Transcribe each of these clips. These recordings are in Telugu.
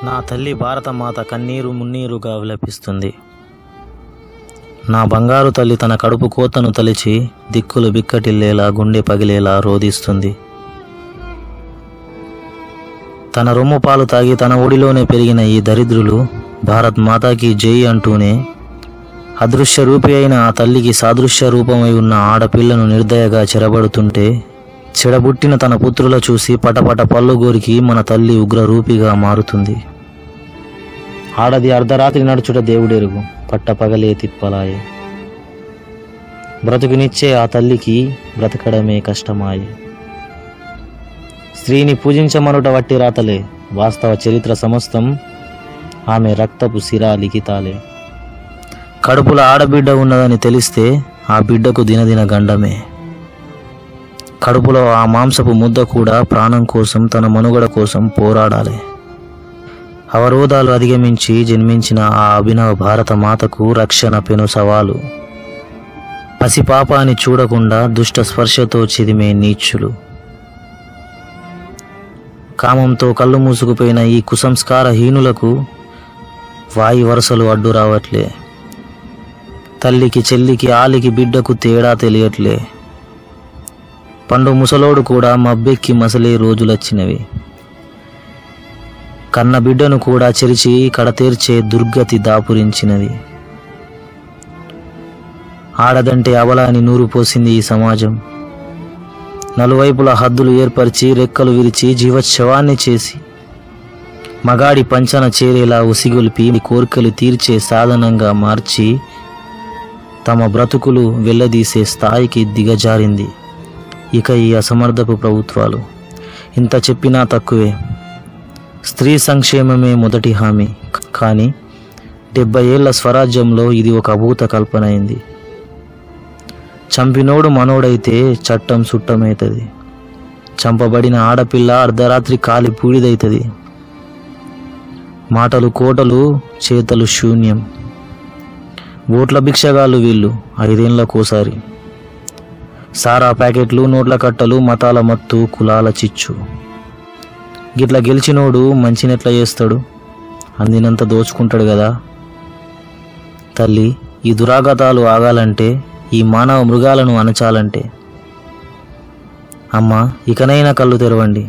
నా తల్లి భారతమాత కన్నీరు మున్నీరుగా విలపిస్తుంది నా బంగారు తల్లి తన కడుపు కోతను తలిచి దిక్కులు బిక్కటిల్లేలా గుండె పగిలేలా రోదిస్తుంది తన రొమ్ము పాలు తాగి తన ఒడిలోనే పెరిగిన ఈ దరిద్రులు భారత్ మాతాకి జై అంటూనే అదృశ్య రూపి అయిన ఆ తల్లికి సాదృశ్య రూపమై ఉన్న ఆడపిల్లను నిర్దయగా చెరబడుతుంటే చెడబుట్టిన తన పుత్రుల చూసి పటపట పళ్ళు గోరికి మన తల్లి ఉగ్రరూపిగా మారుతుంది ఆడది అర్ధరాత్రి నడుచుట దేవుడెరుగు పట్టపగలే తిప్పలాయే బ్రతుకునిచ్చే ఆ తల్లికి బ్రతకడమే కష్టమాయే స్త్రీని పూజించమనుట వట్టి రాతలే వాస్తవ చరిత్ర సమస్తం ఆమె రక్తపు సిరా లిఖితాలే కడుపుల ఆడబిడ్డ ఉన్నదని తెలిస్తే ఆ బిడ్డకు దినదిన గండమే కడుపులో ఆ మాంసపు ముద్ద కూడా ప్రాణం కోసం తన మనుగడ కోసం పోరాడాలి అవరోధాలు అధిగమించి జన్మించిన ఆ అభినవ భారత మాతకు రక్షణ పెను సవాలు పసిపాపాని చూడకుండా దుష్ట స్పర్శతో చిదిమే నీచులు కామంతో కళ్ళు మూసుకుపోయిన ఈ కుసంస్కార హీనులకు వాయి వరుసలు అడ్డు రావట్లే తల్లికి చెల్లికి ఆలికి బిడ్డకు తేడా తెలియట్లే పండు ముసలోడు కూడా మబ్బెక్కి మసలే రోజులొచ్చినవి కన్న బిడ్డను కూడా చెరిచి కడతీర్చే దుర్గతి దాపురించినది ఆడదంటే అబలాని నూరు పోసింది ఈ సమాజం నలువైపుల హద్దులు ఏర్పరిచి రెక్కలు విరిచి జీవోత్సవాన్ని చేసి మగాడి పంచన చేరేలా ఉసిగొల్పి కోరికలు తీర్చే సాధనంగా మార్చి తమ బ్రతుకులు వెళ్ళదీసే స్థాయికి దిగజారింది ఇక ఈ అసమర్థపు ప్రభుత్వాలు ఇంత చెప్పినా తక్కువే స్త్రీ సంక్షేమమే మొదటి హామీ కానీ డెబ్బై ఏళ్ల స్వరాజ్యంలో ఇది ఒక అభూత కల్పన అయింది చంపినోడు మనోడైతే చట్టం సుట్టమవుతుంది చంపబడిన ఆడపిల్ల అర్ధరాత్రి కాలి పూడిదవుతుంది మాటలు కోటలు చేతలు శూన్యం ఓట్ల భిక్షగాళ్ళు వీళ్ళు ఐదేళ్లకోసారి సారా ప్యాకెట్లు నోట్ల కట్టలు మతాల మత్తు కులాల చిచ్చు గిట్ల గెలిచినోడు మంచినెట్ల చేస్తాడు అందినంత దోచుకుంటాడు కదా తల్లి ఈ దురాగతాలు ఆగాలంటే ఈ మానవ మృగాలను అణచాలంటే అమ్మ ఇకనైనా కళ్ళు తెరవండి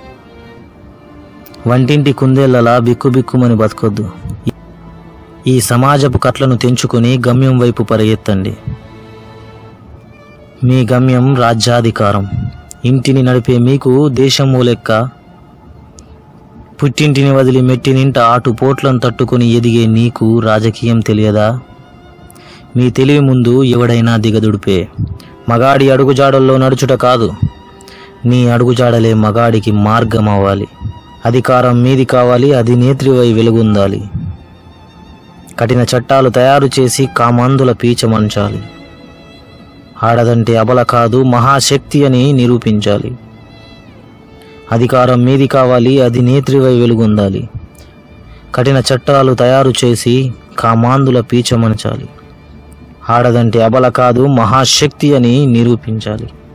వంటింటి కుందేళ్లలా బిక్కుబిక్కుమని బతకొద్దు ఈ సమాజపు కట్లను తెంచుకొని గమ్యం వైపు పరిగెత్తండి మీ గమ్యం రాజ్యాధికారం ఇంటిని నడిపే మీకు దేశము లెక్క పుట్టింటిని వదిలి మెట్టినింట ఆటు పోట్లను తట్టుకొని ఎదిగే నీకు రాజకీయం తెలియదా మీ తెలివి ముందు ఎవడైనా దిగదుడిపే మగాడి అడుగుజాడల్లో నడుచుట కాదు నీ అడుగుజాడలే మగాడికి మార్గం అవ్వాలి అధికారం మీది కావాలి అది నేత్రివై వెలుగొందాలి కఠిన చట్టాలు తయారు చేసి కామాంధుల పీచమంచాలి ఆడదంటే అబల కాదు మహాశక్తి అని నిరూపించాలి అధికారం మీది కావాలి అది నేత్రివై వెలుగొందాలి కఠిన చట్టాలు తయారు చేసి కామాంధుల పీచమనచాలి ఆడదంటే అబల కాదు మహాశక్తి అని నిరూపించాలి